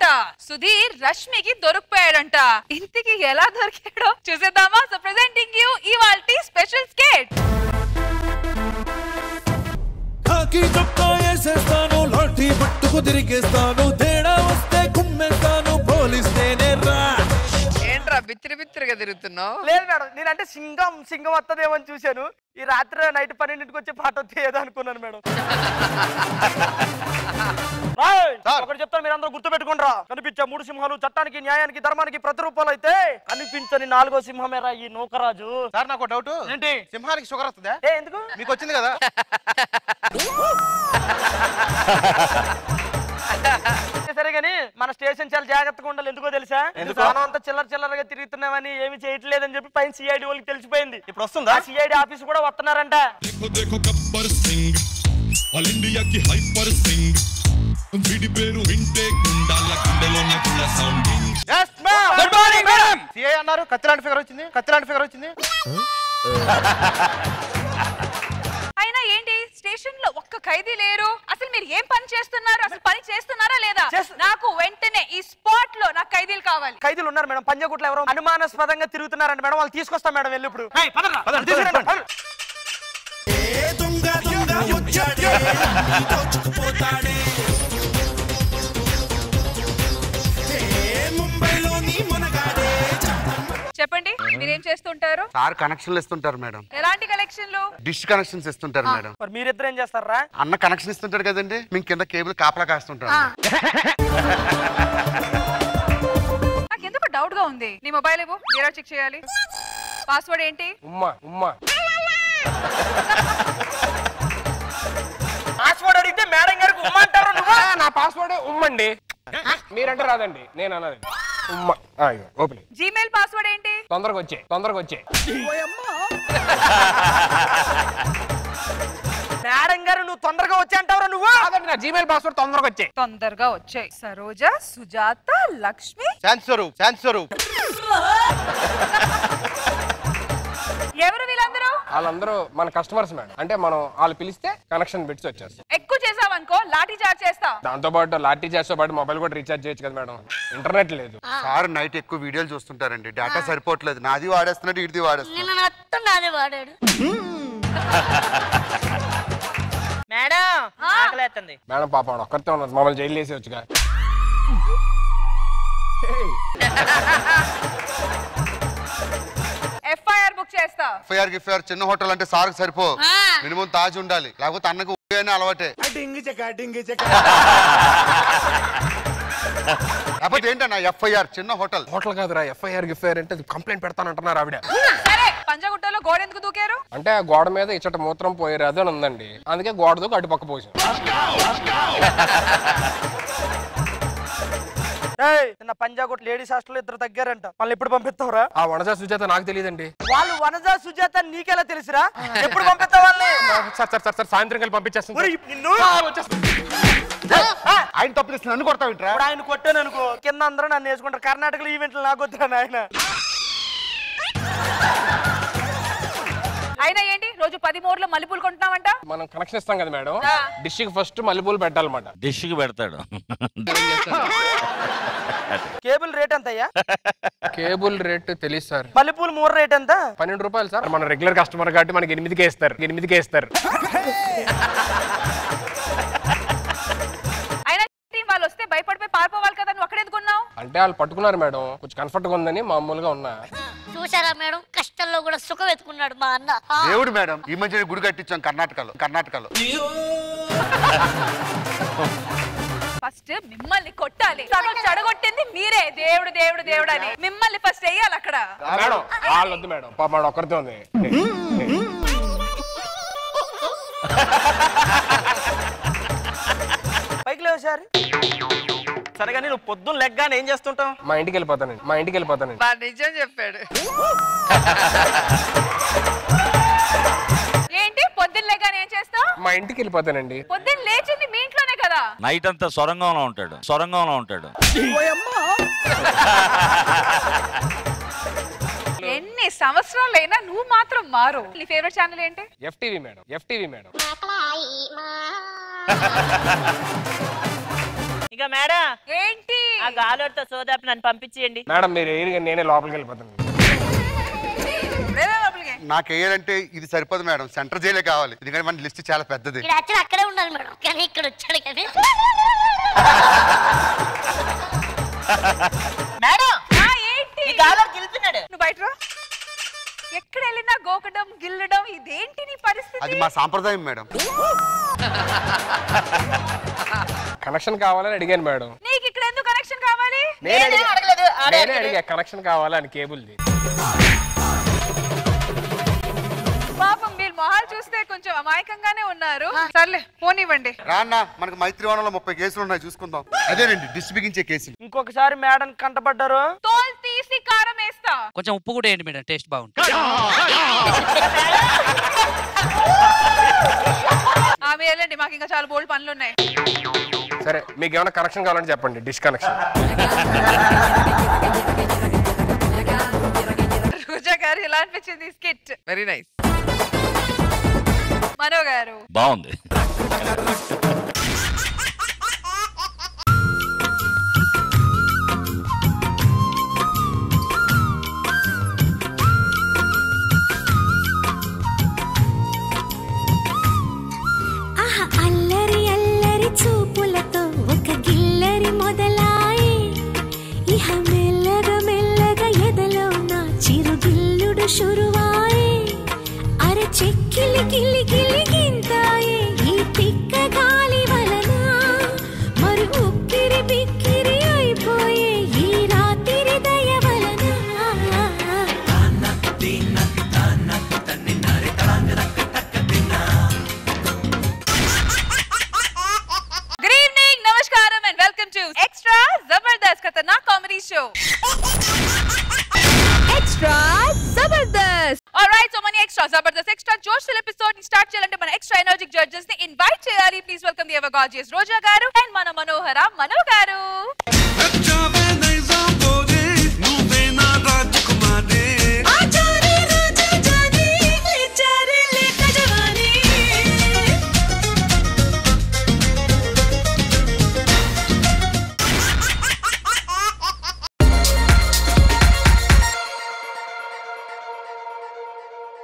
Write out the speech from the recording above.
దొరికిపోయాడంట సుధీర్ రష్మికి దొరికిపోయాడంట ఇంతకి ఎలా దొరికాడో చూసేద్దామా సో ప్రెజెంటింగ్ యూ ఇవాల్టి స్పెషల్ స్కేట్ కాకి చొక్కా వేసేస్తాను లాఠీ పట్టుకు తిరిగేస్తాను తేడా వస్తే కుమ్మేస్తాను పోలీస్ నేనే రా ఏంట్రా బిత్తిరి బిత్తిరిగా తిరుగుతున్నావు లేదు మేడం నేనంటే సింగం సింగం వస్తుందేమో అని చూశాను ఈ రాత్రి నైట్ పన్నెండింటికి వచ్చే పాట వస్తే ఏదో అనుకున్నాను మేడం రాయ్! ఒకటి చెప్తాను మీరు అందరూ గుర్తు పెట్టుకుంటారా కనిపించే మూడు సింహాలు చట్టానికి న్యాయానికి ధర్మానికి ప్రతిరూపాలు అయితే కనిపించని నాలుగో సింహమేరా ఈ నూకరాజు సార్ నాకు డౌట్ ఏంటి సింహానికి షుగర్ వస్తుందా ఏ ఎందుకు మీకు వచ్చింది కదా సరే గానీ మన స్టేషన్ చాలా జాగ్రత్తగా ఉండాలి ఎందుకో తెలుసా ఎందుకు? స్థానం అంతా చిల్లర చిల్లరగా తిరుగుతున్నామని ఏమి చేయట్లేదని చెప్పి పైన సిఐడి వాళ్ళకి తెలిసిపోయింది ఇప్పుడు వస్తుందా సిఐడి ఆఫీస్ కూడా వస్తున్నారంట देखो देखो गब्बर सिंह ఆల్ ఇండియాకి హైపర్ సింగ్ వీడి పేరు వింటే గుండాల గుండెలో నచ్చిన sounding good morning madam CI అన్నారు కత్తిలాంటి ఫిగర్ వచ్చింది కత్తిలాంటి ఫిగర్ వచ్చింది అయినా ఏంటి స్టేషన్ లో ఒక్క ఖైదీ లేరు అసలు మీరు ఏం పని చేస్తున్నారు అసలు పని చేస్తున్నారా లేదా చేస్తు- నాకు వెంటనే ఈ స్పాట్ లో నాకు ఖైదీలు కావాలి ఖైదీలు ఉన్నారు మేడం పంజగుట్లో ఎవరో అనుమానాస్పదంగా తిరుగుతున్నారంట మేడం వాళ్ళు తీసుకొస్తాం మేడం వెళ్ళి ఇప్పుడు పదండి, తీసుకురండి, పదండి. పదండి. దొంగ దొంగ వచ్చాడే దోచుకుపోతాడే ఏ ముంబైలోని మునగాడే చెప్పండి మీరేం చేస్తుంటారు సార్ కనెక్షన్లు ఇస్తుంటారు మేడం ఎలాంటి కలెక్షన్లు డిష్ కనెక్షన్స్ ఇస్తుంటారు మేడం మరి మీరిద్దరు ఏం చేస్తారా అన్న కనెక్షన్ ఇస్తుంటాడు కదండి మేము కింద కేబుల్ కాపలా కాస్తుంటాం నాకు ఎందుకు డౌట్ గా ఉంది నీ మొబైల్ ఇవ్వు జీరో చెక్ చేయాలి పాస్వర్డ్ ఏంటి ఉమ్మా ఉమ్మా పాస్వర్డ్ అడిగితే మేడం గారికి ఉమ్మంటారు నువ్వు ఆ, నా పాస్వర్డ్ ఉమ్మండి మీరంటే రాదండి నేను అన్నది ఉమ్మ ఆ, ఇగో, ఓపెన్ చేయి. జీమెయిల్ పాస్వర్డ్ ఏంటి తొందరగా వచ్చే తొందరగా వచ్చే మేడం గారు నువ్వు తొందరగా వచ్చి అంటావురా నువ్వు కాదండి నా జీమెయిల్ పాస్వర్డ్ తొందరగా వచ్చే తొందరగా వచ్చాయి సరోజ సుజాత లక్ష్మి శాంతి స్వరూప్ శాంతి స్వరూప్ ఎవరు వీళ్ళందరూ వాళ్ళందరూ మన కస్టమర్స్ మేడం అంటే మనం వాళ్ళు పిలిస్తే కనెక్షన్ బిట్స్ వచ్చేస్తాయి ఎక్కువ చేసావనుకో లాఠీ చార్జ్ చేస్తా దాంతో పాటు లాఠీ చేస్తో పాటు మొబైల్ కూడా రీఛార్జ్ చేయొచ్చు కదా మేడం ఇంటర్నెట్ లేదు సార్ నైట్ ఎక్కువ వీడియోలు చూస్తుంటారండి డేటా సరిపోవట్లేదు నాది వాడేస్తున్నాడు ఇడిది వాడేస్తున్నాడు నిన్న మొత్తం నాదే వాడాడు మేడం ఆకలేస్తుంది మేడం పాప వాడు ఒక్కరితే ఉన్నారు మమ్మల్ని జైలు వేసేవచ్చుగా ఎఫ్ఐఆర్ బుక్ చేస్తా ఎఫ్ఐఆర్ గిఫ్ఐఆర్ చిన్న హోటల్ అంటే సార్ సరిపో మినిమం తాజ్ ఉండాలి లేకపోతే అన్నకు ఊ అని అలవాటే లేకపోతే ఏంటన్నా ఎఫ్ఐఆర్ చిన్న హోటల్ హోటల్ కాదురా ఎఫ్ఐఆర్ గిఫ్ఐఆర్ అంటే కంప్లైంట్ పెడతానంటున్నారు ఆవిడ సరే పంజగుట్టలో గోడ ఎందుకు దూకారు అంటే ఆ గోడ మీద ఇచ్చట మూత్రం పోయేరాదు అని ఉందండి అందుకే గోడ దూకి అటు పక్క పోసాం ఏయ్, నిన్న పంజాగుట్ లేడీస్ హాస్టల్ ఇద్దరు తగ్గారంట మళ్ళీ ఎప్పుడు పంపిస్తావురా ఆ వనజా సుజాత నాకు తెలియదండి వాళ్ళు వనజా సుజాత నీకెలా తెలుసురా ఎప్పుడు పంపిస్తావు వాళ్ళని సార్ సార్ సార్ సార్ సాయంత్రం కలిపి పంపించేస్తాను ఒరేయ్, నిన్ను ఆయన తప్పు చేసి నన్ను కొడతావు ఇంట్రా ఇప్పుడు ఆయన కొట్టాను అనుకో కింద అందరూ నన్ను వేసుకుంటారు కర్ణాటకలో ఈవెంట్లు నాకు వద్దురా నాయన అయినా ఏంటి రోజు పది మూరలు మల్లెపూలు కొంటున్నావంట మనం కనెక్షన్ ఇస్తాం కదా మేడం ఆ. డిష్ కి ఫస్ట్ మల్లెపూలు పెట్టాలన్నమాట డిష్కి పెడతాడు కేబుల్ రేట్ ఎంత అయ్యా కేబుల్ రేట్ తెలియదు సార్ మల్లెపూలు మూర రేట్ ఎంత పన్నెండు రూపాయలు సార్ మన రెగ్యులర్ కస్టమర్ కాబట్టి మనకి ఎనిమిదికే ఇస్తారు ఎనిమిదికే ఇస్తారు అయినా ఏంటి, వాళ్ళు వస్తే భయపడిపోయి పారిపోవాలి కదా నువ్వు అక్కడ ఎందుకున్నావు అంటే వాళ్ళు పట్టుకున్నారు మేడం కొంచెం కంఫర్ట్ గా ఉందని మామూలుగా ఉన్నా చూసారా మేడం కష్టంలో కూడా సుఖం ఎత్తుకున్నాడు మా అన్న ఆ, దేవుడు మేడం ఈ మధ్య గుడి కట్టించాం కర్ణాటకలో కర్ణాటకలో ఫస్ట్ మిమ్మల్ని కొట్టాలి సగం చెడగొట్టింది మీరే దేవుడు దేవుడు దేవుడు అని మిమ్మల్ని ఫస్ట్ వేయాలి అక్కడ మేడం వాళ్ళు వద్దు మేడం పాప మేడం ఒక్కరితో ఉంది పైకి లేవు సార్ సరే కానీ నువ్వు పొద్దున్న లెగ్గానే ఏం చేస్తుంటావు మా ఇంటికి వెళ్ళిపోతానండి మా ఇంటికి వెళ్ళిపోతానండి మా నిజం చెప్పాడు ఏంటి పొద్దున్న లేగానే ఏం చేస్తావు మా ఇంటికి వెళ్ళిపోతానండి పొద్దున్న లేచింది మీ ఇంట్లోనే కదా నైట్ అంతా సొరంగంలో ఉంటాడు సొరంగంలో ఉంటాడు ఎన్ని సంవత్సరాలైనా నువ్వు మాత్రం మారు నీ ఫేవరెట్ ఛానల్ ఏంటి ఎఫ్టీవీ మేడం ఎఫ్టీవీ మేడం ఇక మేడం ఏంటి ఆ గాలోడితో సోదాపి నన్ను పంపించేయండి మేడం మీరు ఎయిర్గా నేనే లోపలికి వెళ్ళిపోతాను లేదా లోపలికి నాకు వేయాలంటే ఇది సరిపోదు మేడం సెంటర్ జైలే కావాలి ఎందుకంటే మన లిస్ట్ చాలా పెద్దది ఇక్కడ యాక్చువల్ అక్కడే ఉండాలి మేడం కానీ ఇక్కడ వచ్చాడు కానీ మేడం ఆ, ఏంటి ఈ గాలోడు గెలుతున్నాడు నువ్వు బయట రా. ఎక్కడ వెళ్ళినా గోకడం గిల్లడం ఇదేంటి నీ పరిస్థితి అది మా సాంప్రదాయం మేడం కనెక్షన్ కావాలని అడిగాను మేడం నీకు ఇక్కడ ఎందుకు కనెక్షన్ కావాలి నేనే నేనేం అడిగా- అడగలేదు ఆడే నేనే అడిగాడు. అడిగా కనెక్షన్ కావాలని కేబుల్ది పాపం వీళ్ళు మొహాలు చూస్తే కొంచెం అమాయకంగానే ఉన్నారు సర్లే పోనివ్వండి రాన్న మనకు మైత్రివనంలో ముప్పై కేసులు ఉన్నాయి చూసుకుందాం అదేనండి డిస్ట్ బిగించే కేసులు ఇంకొకసారి మేడం కంటపడ్డారు తోలు తీసి కారం వేస్తా కొంచెం ఉప్పు కూడా వేయండి మేడం టేస్ట్ బాగుంటుంది ఆమె వెళ్ళండి మాకు ఇంకా చాలా బోల్డ్ పనులు ఉన్నాయి సరే మీకు ఏమైనా కనెక్షన్ కావాలంటే చెప్పండి డిష్ కనెక్షన్ రోజా గారు ఎలా అనిపించింది స్కిట్ వెరీ నైస్ మనో గారు బాగుంది ఆహా అల్లరి అల్లరి చూపులతో ఒక గిల్లరి మొదలాయి ఇహ మెల్లగా మెల్లగా ఎదలో నా చిరుగిల్లుడు షురువాయి అర చెక్కిలి గిల్లి గిల్లి గింతాయి ఈ తిక్క గాలి వలన మరి ఉక్కిరి బిక్కిరి అయిపోయే ఈ రాత్రి దయ వలన గుడ్ ఈవినింగ్ నమస్కారం and welcome to extra Jabardasth Khatarnak comedy show extra Jabardasth alright so మన extra Jabardasth extra joshful episode ని స్టార్ట్ చేయాలంటే మన ఎక్స్ట్రా ఎనర్జిక్ జడ్జెస్ ని ఇన్వైట్ చేయాలి please welcome the ever gorgeous Roja garu and మన మనోహర మనో గారు